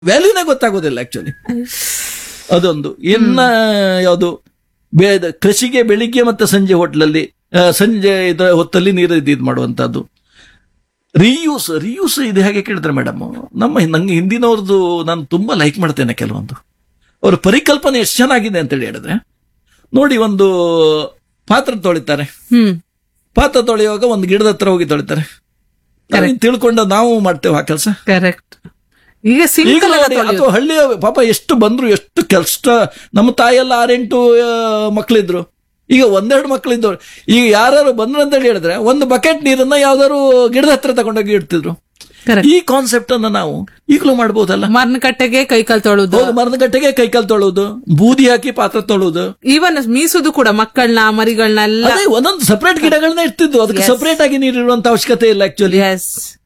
ವ್ಯಾಲ್ಯೂನೇ ಗೊತ್ತಾಗೋದಿಲ್ಲ ಆಕ್ಚುಲಿ ಅದೊಂದು ಇನ್ನ ಯಾವುದು ಬೇ- ಕೃಷಿಗೆ ಬೆಳಿಗ್ಗೆ ಮತ್ತೆ ಸಂಜೆ ಹೋಟ್ಲಲ್ಲಿ ಆ, ಸಂಜೆ ಇದರ ಹೊತ್ತಲ್ಲಿ ನೀರು ಇದು ಮಾಡುವಂತದ್ದು ರೀಯೂಸ್ ರೀಯೂಸ್ ಇದು ಹೇಗೆ ಕೇಳಿದ್ರೆ ಮೇಡಮ್ ನಮ್ಮ ನಂಗೆ ಹಿಂದಿನವ್ರದ್ದು ನಾನು ತುಂಬಾ ಲೈಕ್ ಮಾಡ್ತೇನೆ ಕೆಲವೊಂದು ಅವ್ರ ಪರಿಕಲ್ಪನೆ ಎಷ್ಟು ಚೆನ್ನಾಗಿದೆ ಅಂತ ಹೇಳಿ ಹೇಳಿದ್ರೆ ನೋಡಿ ಒಂದು ಪಾತ್ರ ತೊಳಿತಾರೆ ಹ್ಮ್ ಪಾತ್ರ ತೊಳೆಯುವಾಗ ಒಂದು ಗಿಡದ ಹತ್ರ ಹೋಗಿ ತೊಳಿತಾರೆ ನಾವೇನ್ ತಿಳ್ಕೊಂಡು ನಾವು ಮಾಡ್ತೇವೆ ಆ ಕೆಲಸ ಕರೆಕ್ಟ್ ಈಗ ಈಗ ಸಿಂಗಲ್ ನೋಡಿ ಅಥವಾ ಹಳ್ಳಿಯ ಪಾಪ ಎಷ್ಟು ಬಂದ್ರು ಎಷ್ಟು ಕಷ್ಟ ನಮ್ಮ ತಾಯೆಲ್ಲ ಆರೆಂಟು ಆ, ಮಕ್ಳಿದ್ರು ಈಗ ಒಂದೆರಡು ಮಕ್ಳಿದ್ದು ಈಗ ಯಾರು ಬಂದ್ರು ಅಂತ ಹೇಳಿ ಹೇಳಿದ್ರೆ ಒಂದು ಬಕೆಟ್ ನೀರನ್ನ ಯಾವ್ದಾದ್ರು ಗಿಡದ ಹತ್ರ ತಗೊಂಡೋಗಿ ಇಡ್ತಿದ್ರು ಕರೆಕ್ಟ್ ಈ ಕಾನ್ಸೆಪ್ಟ್ ಅನ್ನ ನಾವು ಈಗಲೂ ಮಾಡ್ಬೋದಲ್ಲ ಮರ್ನ ಕಟ್ಟೆಗೆ ಕೈಕಾಲ್ ತೊಳುದು ಹೌದು ಮರದ ಗಟ್ಟೆಗೆ ಕೈಕಾಲು ತೊಳೋದು ಬೂದಿ ಹಾಕಿ ಪಾತ್ರ ತೊಳೋದು ಈವನ್ ಮೀಸುದು ಕೂಡ ಮಕ್ಕಳನ್ನ ಮರಿಗಳನ್ನ ಎಲ್ಲ ಅದೇ ಒಂದೊಂದು ಸಪರೇಟ್ ಗಿಡಗಳನ್ನ ಇರ್ತಿದ್ವು ಅದಕ್ಕೆ ಸಪರೇಟ್ ಆಗಿ ನೀರು ಇರುವಂತ ಅವಶ್ಯಕತೆ ಇಲ್ಲ ಆಕ್ಚುಲಿ ಎಸ್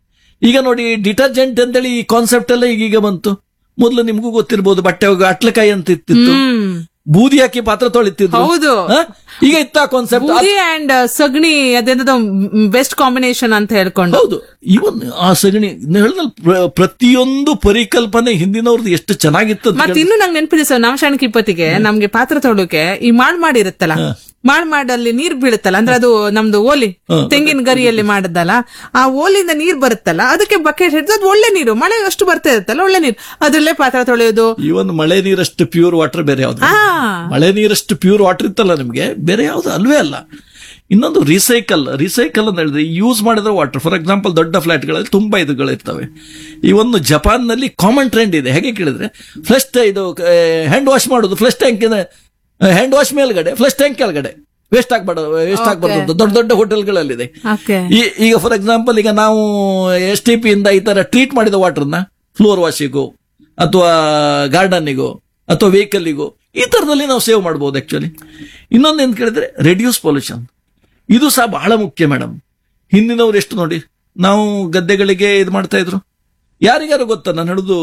ಈಗ ನೋಡಿ ಡಿಟರ್ಜೆಂಟ್ ಅಂತೇಳಿ ಈ ಕಾನ್ಸೆಪ್ಟ್ ಎಲ್ಲ ಈಗೀಗ ಬಂತು ಮೊದಲು ನಿಮ್ಗೂ ಗೊತ್ತಿರ್ಬೋದು ಬಟ್ಟೆ ಹೋಗಿ ಅಟ್ಲಕಾಯಿ ಅಂತ ಇತ್ತಿತ್ತು ಹ್ಮ್ ಬೂದಿ ಹಾಕಿ ಪಾತ್ರ ತೊಳಿತಿದ್ರು ಹೌದು ಹ? ಈಗ ಇತ್ತ ಕಾನ್ಸೆಪ್ಟ್ ಬೂದಿ ಅಂಡ್ ಸಗಣಿ ಅದೇನದ ಬೆಸ್ಟ್ ಕಾಂಬಿನೇಷನ್ ಅಂತ ಹೇಳ್ಕೊಂಡು ಹೌದು ಇವನ್ ಆ ಸಗಣಿ ಹೇಳಿದ್ನಲ್ಲ, ಪ್ರ- ಪ್ರತಿಯೊಂದು ಪರಿಕಲ್ಪನೆ ಹಿಂದಿನವ್ರದ್ದು ಎಷ್ಟು ಚೆನ್ನಾಗಿತ್ತು ಅಂತ ಮತ್ತೆ ಇನ್ನು ನಂಗೆ ನೆನಪಿದೆ ಸರ್ ನವಶಾಣಿಕ ಇಪ್ಪತ್ತಿಗೆ ನಮ್ಗೆ ಪಾತ್ರ ತೊಳೋಕೆ ಈ ಮಾಡ್ ಮಾಡಿರುತ್ತಲ್ಲ ಮಾಡ್ ಮಾಡಲ್ಲಿ ನೀರ್ ಬೀಳುತ್ತಲ್ಲ ಅಂದ್ರೆ ಅದು ನಮ್ದು ಓಲಿ ತೆಂಗಿನ ಗರಿಯಲ್ಲಿ ಮಾಡದಲ್ಲ ಆ ಓಲಿಂದ ನೀರ್ ಬರುತ್ತಲ್ಲ ಅದಕ್ಕೆ ಬಕೆಟ್ ಹಿಡಿದು ಅದು ಒಳ್ಳೆ ನೀರು ಮಳೆ ಅಷ್ಟು ಬರ್ತಾ ಇರುತ್ತಲ್ಲ ಒಳ್ಳೆ ನೀರು ಅದ್ರಲ್ಲೇ ಪಾತ್ರ ತೊಳೆಯೋದು ಇವನ್ ಮಳೆ ನೀರಷ್ಟು ಪ್ಯೂರ್ ವಾಟರ್ ಬೇರೆ ಯಾವ್ದು ಆ ಮಳೆ ನೀರಷ್ಟು ಪ್ಯೂರ್ ವಾಟರ್ ಇತ್ತಲ್ಲ ನಿಮ್ಗೆ ಬೇರೆ ಯಾವ್ದು ಅಲ್ವೇ ಅಲ್ಲ ಇನ್ನೊಂದು ರಿಸೈಕಲ್ ರಿಸೈಕಲ್ ಅಂತ ಹೇಳಿದ್ರೆ ಯೂಸ್ ಮಾಡಿದ್ರೆ ವಾಟರ್ ಫಾರ್ ಎಕ್ಸಾಂಪಲ್ ದೊಡ್ಡ ಫ್ಲಾಟ್ಗಳಲ್ಲಿ ತುಂಬಾ ಇದುಗಳಿರ್ತವೆ ಈ ಒಂದು ಜಪಾನ್ನಲ್ಲಿ ಕಾಮನ್ ಟ್ರೆಂಡ್ ಇದೆ ಹೇಗೆ ಕೇಳಿದ್ರೆ ಫ್ಲಶ್ ಇದು ಹ್ಯಾಂಡ್ ವಾಶ್ ಮಾಡೋದು ಫ್ಲಶ್ ಟ್ಯಾಂಕ್ ಹ್ಯಾಂಡ್ ವಾಶ್ ಮೇಲ್ಗಡೆ ಫ್ಲಶ್ ಟ್ಯಾಂಕ್ ಕೆಳಗಡೆ ವೇಸ್ಟ್ ಆಗ್ಬಾರ್ದು ವೇಸ್ಟ್ ಆಗ್ಬಾರ್ದು ದೊಡ್ಡ ದೊಡ್ಡ ಹೋಟೆಲ್ಗಳಲ್ಲಿದೆ ಓಕೆ ಈ- ಈಗ ಫಾರ್ ಎಕ್ಸಾಂಪಲ್ ಈಗ ನಾವು ಎಸ್ ಟಿ ಪಿ ಇಂದ ಈ ತರ ಟ್ರೀಟ್ ಮಾಡಿದ ವಾಟರ್ನ ಫ್ಲೋರ್ ವಾಶಿಗೂ ಅಥವಾ ಗಾರ್ಡನ್ನಿಗೂ ಅಥವಾ ವೆಹಿಕಲ್ಗೂ ಈ ತರದಲ್ಲಿ ನಾವು ಸೇವ್ ಮಾಡಬಹುದು ಆಕ್ಚುಲಿ ಇನ್ನೊಂದು ಏನ್ ಕೇಳಿದ್ರೆ ರೆಡ್ಯೂಸ್ ಪೊಲ್ಯೂಷನ್ ಇದು ಸಹ ಬಹಳ ಮುಖ್ಯ ಮೇಡಮ್ ಹಿಂದಿನವ್ರು ಎಷ್ಟು ನೋಡಿ ನಾವು ಗದ್ದೆಗಳಿಗೆ ಇದು ಮಾಡ್ತಾ ಇದ್ರು ಯಾರಿಗಾರು ಗೊತ್ತಾ ನಾನು ಹೇಳುದು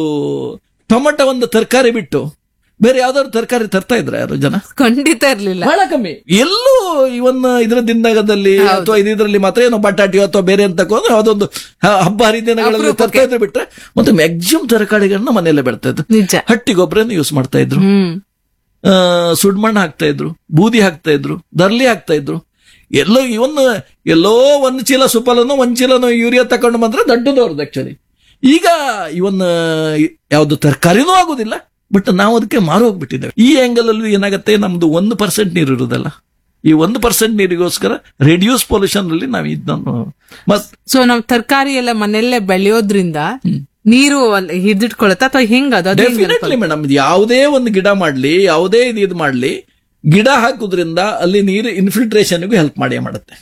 ಟೊಮೆಟೊ ಒಂದು ತರಕಾರಿ ಬಿಟ್ಟು ಬೇರೆ ಯಾವ್ದಾದ್ರು ತರಕಾರಿ ತರ್ತಾ ಇದ್ರ ಯಾರು ಜನ ಖಂಡಿತ ಇರ್ಲಿಲ್ಲ ಬಹಳ ಕಮ್ಮಿ ಎಲ್ಲೂ ಇವನ್ ಇದ್ರ ದಿನದಲ್ಲಿ ಅಥವಾ ಇದರಲ್ಲಿ ಮಾತ್ರ ಏನೋ ಬಟಾಟಿಯೋ ಅಥವಾ ಬೇರೆ ಅಂತ ತಗೊಂಡು ಅದೊಂದು ಹಬ್ಬ ಹರಿದಿನಗಳಲ್ಲಿ ತರ್ತಾ ಇದ್ರೆ ಬಿಟ್ರೆ ಮತ್ತೆ ಮ್ಯಾಕ್ಸಿಮಮ್ ತರಕಾರಿಗಳನ್ನ ಮನೆಯಲ್ಲೇ ಬೆಳ್ತಾ ಇದ್ರು ನಿಜ ಹಟ್ಟಿ ಗೊಬ್ಬರನ ಯೂಸ್ ಮಾಡ್ತಾ ಇದ್ರು ಹ್ಮ್ ಆ, ಸುಡ್ಮಣ್ಣು ಹಾಕ್ತಾ ಇದ್ರು ಬೂದಿ ಹಾಕ್ತಾ ಇದ್ರು ದರ್ಲಿ ಹಾಕ್ತಾ ಇದ್ರು ಎಲ್ಲೋ ಇವನ್ ಎಲ್ಲೋ ಒಂದ್ ಚೀಲ ಸುಪಲನೋ ಒಂದ್ ಚೀಲನೋ ಯೂರಿಯಾ ತಕೊಂಡು ಬಂದ್ರೆ ದೊಡ್ಡದವ್ರದ್ದು ಆಕ್ಚುಲಿ ಈಗ ಇವನ್ ಯಾವ್ದು ತರಕಾರಿನೂ ಆಗುದಿಲ್ಲ ಬಟ್ ನಾವು ಅದಕ್ಕೆ ಮಾರು ಹೋಗ್ಬಿಟ್ಟಿದ್ದೇವೆ ಈ ಆಂಗಲ್ ಅಲ್ಲಿ ಏನಾಗುತ್ತೆ ನಮ್ದು ಒಂದು ಪರ್ಸೆಂಟ್ ನೀರು ಇರುದಲ್ಲ ಈ ಒಂದು ಪರ್ಸೆಂಟ್ ನೀರಿಗೋಸ್ಕರ ರೆಡ್ಯೂಸ್ ಪೊಲ್ಯೂಷನ್ ಅಲ್ಲಿ ನಾವು ಇದನ್ನು ಮತ್ ಸೊ ನಾವ್ ತರಕಾರಿ ಎಲ್ಲ ಮನೆಯಲ್ಲೇ ಬೆಳೆಯೋದ್ರಿಂದ ನೀರು ಅಲ್ಲಿ ಹಿಡಿದಿಟ್ಕೊಳತ್ತ ಅಥವಾ ಹೆಂಗ ಅದು ಅದು ಹೆಂಗ್ ಡೆಫಿನೆಟ್ಲಿ ಮೇಡಮ್ ಯಾವುದೇ ಒಂದು ಗಿಡ ಮಾಡ್ಲಿ ಯಾವುದೇ ಇದು ಇದು ಮಾಡ್ಲಿ ಗಿಡ ಹಾಕುದ್ರಿಂದ ಅಲ್ಲಿ ನೀರು ಇನ್ಫಿಲ್ಟ್ರೇಷನ್ಗೂ ಹೆಲ್ಪ್ ಮಾಡೇ ಮಾಡುತ್ತೆ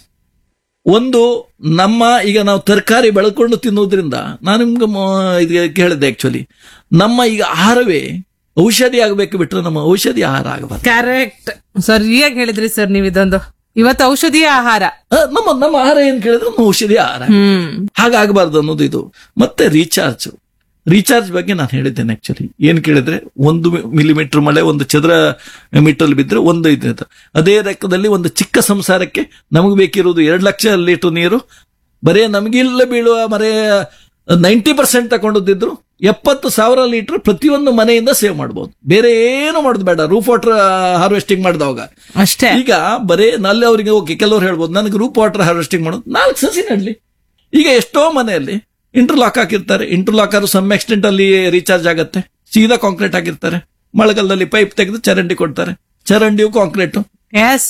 ಒಂದು ನಮ್ಮ ಈಗ ನಾವು ತರಕಾರಿ ಬೆಳ್ಕೊಂಡು ತಿನ್ನೋದ್ರಿಂದ ನಾನು ನಿಮ್ಗೆ ಮ- ಇದು ಕೇಳಿದ್ದೆ ಆಕ್ಚುಲಿ ನಮ್ಮ ಈಗ ಆಹಾರವೇ ಔಷಧಿ ಆಗಬೇಕು ಬಿಟ್ರೆ ನಮ್ಮ ಔಷಧಿ ಆಹಾರ ಆಗಬಾರ್ದು ಕರೆಕ್ಟ್ ಸರಿಯಾಗಿ ಹೇಳಿದ್ರಿ ಸರ್ ನೀವು ಇದೊಂದು ಇವತ್ತು ಔಷಧಿಯ ಆಹಾರ ಆ, ನಮ್ಮ ನಮ್ಮ ಆಹಾರ ಏನ್ ಕೇಳಿದ್ರೆ ನಮ್ಮ ಔಷಧಿ ಆಹಾರ ಹ್ಮ್ ಹಾಗಾಗಬಾರ್ದು ಅನ್ನೋದು ಇದು ಮತ್ತೆ ರೀಚಾರ್ಜ್ ರೀಚಾರ್ಜ್ ಬಗ್ಗೆ ನಾನು ಹೇಳಿದ್ದೇನೆ ಆಕ್ಚುಲಿ ಏನ್ ಕೇಳಿದ್ರೆ ಒಂದು ಮಿಲಿಮೀಟರ್ ಮಳೆ ಒಂದು ಚದರ ಮೀಟರ್ ಬಿದ್ರೆ ಒಂದು ಇದು ಅದೇ ಲೆಕ್ಕದಲ್ಲಿ ಒಂದು ಚಿಕ್ಕ ಸಂಸಾರಕ್ಕೆ ನಮಗೆ ಬೇಕಿರುವುದು ಎರಡು ಲಕ್ಷ ಲೀಟರ್ ನೀರು ಬರೇ ನಮಗಿಲ್ಲ ಬೀಳುವ ಮರೇ ನೈಂಟಿ ಪರ್ಸೆಂಟ್ ತಗೊಂಡಿದ್ರು ಎಪ್ಪತ್ತು ಸಾವಿರ ಲೀಟರ್ ಪ್ರತಿಯೊಂದು ಮನೆಯಿಂದ ಸೇವ್ ಮಾಡಬಹುದು ಬೇರೆ ಏನು ಮಾಡೋದು ಬೇಡ ರೂಫ್ ವಾಟರ್ ಹಾರ್ವೆಸ್ಟಿಂಗ್ ಮಾಡಿದವಾಗ ಅಷ್ಟೇ ಈಗ ಬರೇ ನಲ್ಲಿ ಅವರಿಗೆ ಓಕೆ ಕೆಲವರು ಹೇಳ್ಬೋದು ನನಗೆ ರೂಪ್ ವಾಟರ್ ಹಾರ್ವೆಸ್ಟಿಂಗ್ ಮಾಡೋದು ನಾಲ್ಕು ಸಸಿ ನಡ್ಲಿ ಈಗ ಎಷ್ಟೋ ಮನೆಯಲ್ಲಿ ಇಂಟರ್ಲಾಕ್ ಹಾಕಿರ್ತಾರೆ ಇಂಟರ್ಲಾಕ್ ಆದ್ರೂ ಸಮ್ ಎಕ್ಸ್ಟೆಂಟ್ ಅಲ್ಲಿ ರೀಚಾರ್ಜ್ ಆಗತ್ತೆ ಸೀದಾ ಕಾಂಕ್ರೀಟ್ ಹಾಕಿರ್ತಾರೆ ಮಳೆಗಾಲದಲ್ಲಿ ಪೈಪ್ ತೆಗೆದು ಚರಂಡಿ ಕೊಡ್ತಾರೆ ಚರಂಡಿಯು ಕಾಂಕ್ರೀಟ್ ಎಸ್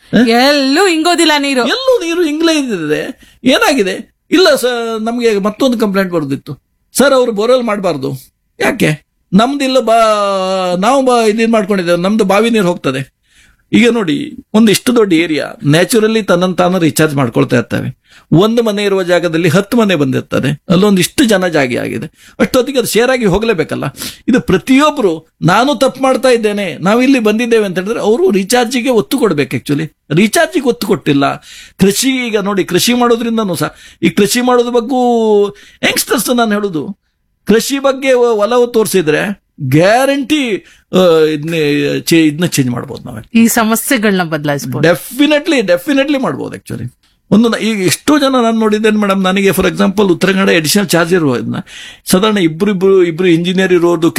ಎಲ್ಲೂ ಹಿಂಗೋದಿಲ್ಲ ನೀರು ಎಲ್ಲೂ ನೀರು ಇಂಗ್ಲೇ ಇದ್ದಿದೆ ಏನಾಗಿದೆ ಇಲ್ಲ ಸರ್ ನಮಗೆ ಮತ್ತೊಂದು ಕಂಪ್ಲೇಂಟ್ ಬರೆದಿತ್ತು ಸರ್ ಅವರು ಬೋರ್ವೆಲ್ ಮಾಡಬಾರ್ದು ಯಾಕೆ ನಮ್ದಿಲ್ಲ ಬಾ ನಾವು ಬಾ ಇದೇನ್ ಮಾಡ್ಕೊಂಡಿದ್ದೇವೆ ನಮ್ದು ಬಾವಿ ನೀರು ಹೋಗ್ತದೆ ಈಗ ನೋಡಿ ಒಂದು ಇಷ್ಟು ದೊಡ್ಡ ಏರಿಯಾ ನ್ಯಾಚುರಲಿ ತನ್ನನ್ನು ತಾನು ರೀಚಾರ್ಜ್ ಮಾಡ್ಕೊಳ್ತಾ ಇರ್ತವೆ ಒಂದು ಮನೆ ಇರುವ ಜಾಗದಲ್ಲಿ ಹತ್ತು ಮನೆ ಬಂದಿರ್ತದೆ ಅಲ್ಲೊಂದು ಇಷ್ಟು ಜನ ಜಾಗಿ ಆಗಿದೆ ಅಷ್ಟೊತ್ತಿಗೆ ಅದು ಶೇರ್ ಆಗಿ ಹೋಗ್ಲೇಬೇಕಲ್ಲ ಇದು ಪ್ರತಿಯೊಬ್ರು ನಾನು ತಪ್ಪು ಮಾಡ್ತಾ ಇದ್ದೇನೆ ನಾವಿಲ್ಲಿ ಬಂದಿದ್ದೇವೆ ಅಂತ ಹೇಳಿದ್ರೆ ಅವರು ರೀಚಾರ್ಜಿಗೆ ಒತ್ತು ಕೊಡ್ಬೇಕು ಆಕ್ಚುಲಿ ರೀಚಾರ್ಜಿಗೆ ಒತ್ತು ಕೊಟ್ಟಿಲ್ಲ ಕೃಷಿ ಈಗ ನೋಡಿ ಕೃಷಿ ಮಾಡೋದ್ರಿಂದನೂ ಸಹ ಈ ಕೃಷಿ ಮಾಡೋದ್ರ ಬಗ್ಗೂ ಯಂಗ್ಸ್ಟರ್ಸ್ ನಾನು ಹೇಳುದು ಕೃಷಿ ಬಗ್ಗೆ ಒ- ಒಲವು ತೋರಿಸಿದ್ರೆ ಗ್ಯಾರಂಟಿ ಇದನ್ನ ಇದನ್ನ ಚೇಂಜ್ ಮಾಡ್ಬೋದು ನಾವೇ ಈ ಸಮಸ್ಯೆಗಳನ್ನ ಬದಲಾಯಿಸಬಹುದು ಡೆಫಿನೆಟ್ಲಿ ಡೆಫಿನೆಟ್ಲಿ ಮಾಡ್ಬೋದು ಆಕ್ಚುಲಿ ಒಂದು ನ- ಈಗ ಎಷ್ಟೋ ಜನ ನಾನು ನೋಡಿದ್ದೇನೆ ಮೇಡಮ್ ನನಗೆ ಫಾರ್ ಎಕ್ಸಾಂಪಲ್ ಉತ್ತರ ಕನ್ನಡ ಎಡಿಷನಲ್ ಚಾರ್ಜ್ ಇರುವ ಸಾಧಾರಣ ಇಬ್ರು ಇಬ್ರು ಇಬ್ರು ಇಂಜಿನಿಯರ್ ಇರೋದು